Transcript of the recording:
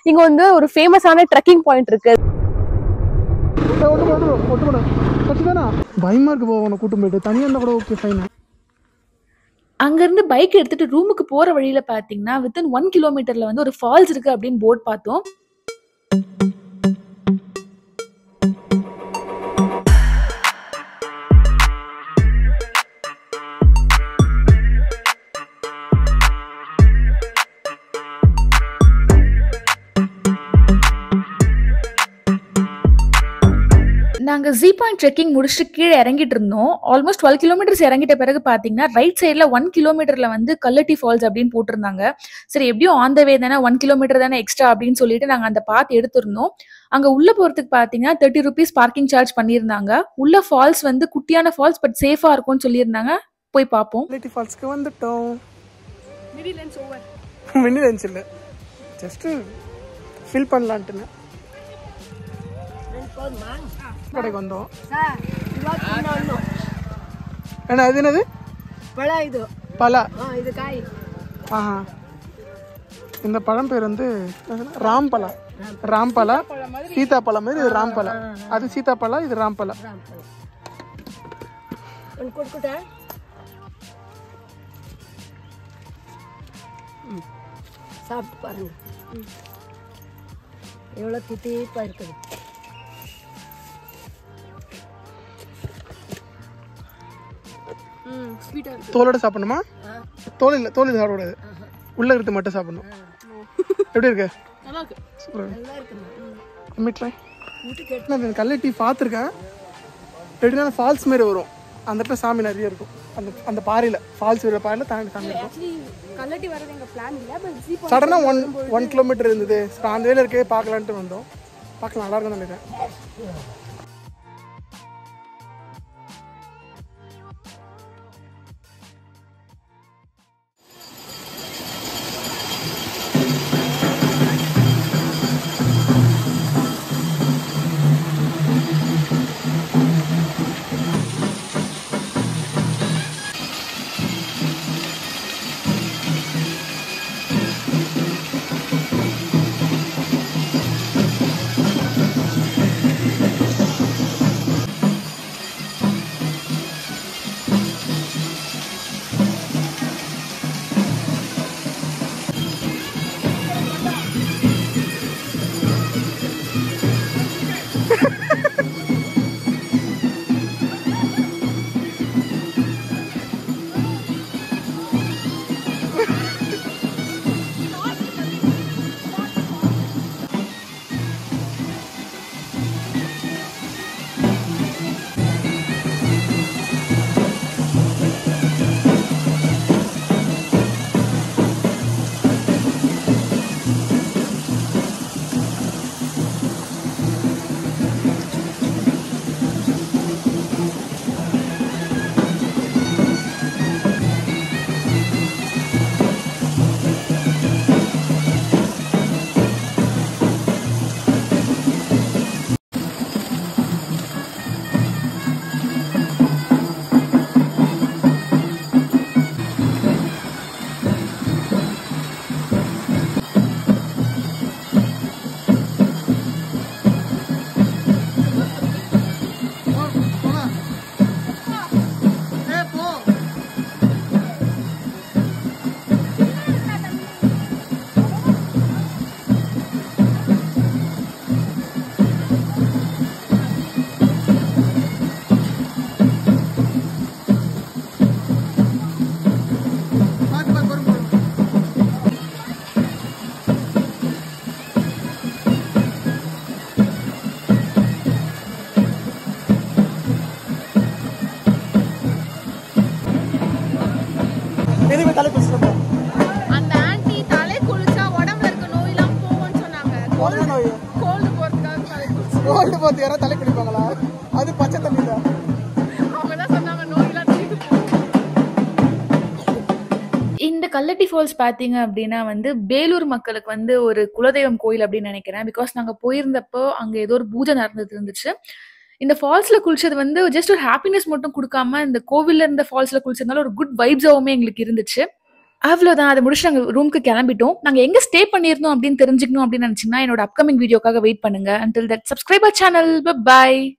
இங்க வந்து ஒரு ஃபேமஸான ட்ரெக்கிங் பாயிண்ட் இருக்கு பயமா இருக்கு போ உன கூட்டம் போயிட்டு தனியா இருந்தா கூட ஓகே ஃபைன் அங்கேருந்து பைக் எடுத்துட்டு ரூமுக்கு போற வழியில பாத்தீங்கன்னா வித்தின் ஒன் கிலோமீட்டர்ல வந்து ஒரு ஃபால்ஸ் இருக்கு அப்படின்னு போர்ட் பார்த்தோம் நாங்க ஜி பாயிண்ட் ட்ரெக்கிங் முடிச்சுட்டு கீழே இறங்கிட்டு இருந்தோம் ஆல்மோஸ்ட் டுவெல் கிலோமீட்டர்ஸ் இறங்கிட்ட பிறகு பாத்தீங்கன்னா ரைட் சைடில் ஒன் கிலோமீட்டர்ல வந்து கல்லட்டி ஃபால்ஸ் அப்படின்னு போட்டிருந்தாங்க சரி எப்படியும் ஆன் த வே தானே ஒன் கிலோமீட்டர் தானே எக்ஸ்ட்ரா அப்படின்னு சொல்லிட்டு நாங்க அந்த பாத் எடுத்திருந்தோம் அங்க உள்ள போறதுக்கு பாத்தீங்கன்னா தேர்ட்டி ருபீஸ் பார்க்கிங் சார்ஜ் பண்ணியிருந்தாங்க உள்ள ஃபால்ஸ் வந்து குட்டியான ஃபால்ஸ் பட் சேஃபா இருக்கும்னு சொல்லியிருந்தாங்க போய் பார்ப்போம் குவாலிட்டி ஃபால்ஸ்க்கு வந்துட்டோம் மினி லஞ்ச் இல்லை ஜஸ்ட்டு ஃபில் பண்ணலான்ட்டுன்னு கடைக்கு வந்தோம் ஏன்னா அது என்னது பழ இது பலா ஆ இது காய் ஆஹா இந்த பழம் பேர் வந்து என்னதுன்னா? ராம்பலா ராம்பலா சீதாப்பழம் மாதிரி இது ராம்பலா அது சீதாப்பழா இது ராம்பலா ஒன்று கொடுக்குட்டா சாப்பிட்டு பாருங்க எவ்வளோ தித்திப்பாக இருக்குது தோலோட சாப்பிடணுமா தோல் இல்லை தோல் இது சாப்பிடக்கூடாது உள்ள இருக்கிறது மட்டும் சாப்பிடணும் எப்படி இருக்கு சூப்பரா இருக்கு ட்ரை நான் இந்த கல்லட்டி பார்த்துருக்கேன் எப்படின்னா ஃபால்ஸ் மாரி வரும் அந்த இடத்துல சாமி நிறைய இருக்கும் அந்த அந்த பாறையில் ஃபால்ஸ் வர பாறையில் தாண்டி சாமி இருக்கும் கல்லட்டி வரது எங்க பிளான் இல்ல பட் ஜி சடனாக ஒன் ஒன் கிலோமீட்டர் இருந்தது ஸோ அந்த வேலை இருக்கே பார்க்கலான்ட்டு வந்தோம் பார்க்கலாம் நல்லா இருக்கும்னு நினைக்கிறேன் எதுவுமே தலை குளிச்சுட்டு அந்த ஆன்ட்டி தலை குளிச்சா உடம்புல இருக்க நோயெல்லாம் போகும்னு சொன்னாங்க கோல்டு நோய் கோல்டு போறதுக்காக தலை குளிச்சு கோல்டு பார்த்து யாராவது தலை குளிப்பாங்களா அது பச்சை தண்ணி தான் அவங்க தான் சொன்னாங்க நோயெல்லாம் தீர்ந்து போகும் இந்த கல்லட்டி ஃபால்ஸ் பார்த்தீங்க அப்படின்னா வந்து வேலூர் மக்களுக்கு வந்து ஒரு குலதெய்வம் கோயில் அப்படின்னு நினைக்கிறேன் பிகாஸ் நாங்கள் போயிருந்தப்போ அங்கே ஏதோ ஒரு பூஜை நடந்துட்டு இருந்துச்சு இந்த ஃபால்ஸில் குளிச்சது வந்து ஜஸ்ட் ஒரு ஹாப்பினஸ் மட்டும் கொடுக்காம இந்த கோவில்ல இருந்த ஃபால்ஸில் குளிச்சதுனால ஒரு குட் வைப்ஸாவுமே எங்களுக்கு இருந்துச்சு அவ்வளோதான் அதை முடிச்சு நாங்கள் ரூமுக்கு கிளம்பிட்டோம் நாங்கள் எங்கே ஸ்டே பண்ணியிருந்தோம் அப்படின்னு தெரிஞ்சுக்கணும் அப்படின்னு நினச்சிங்கன்னா என்னோட அப்கமிங் வீடியோக்காக வெயிட் பண்ணுங்க until that subscriber channel bye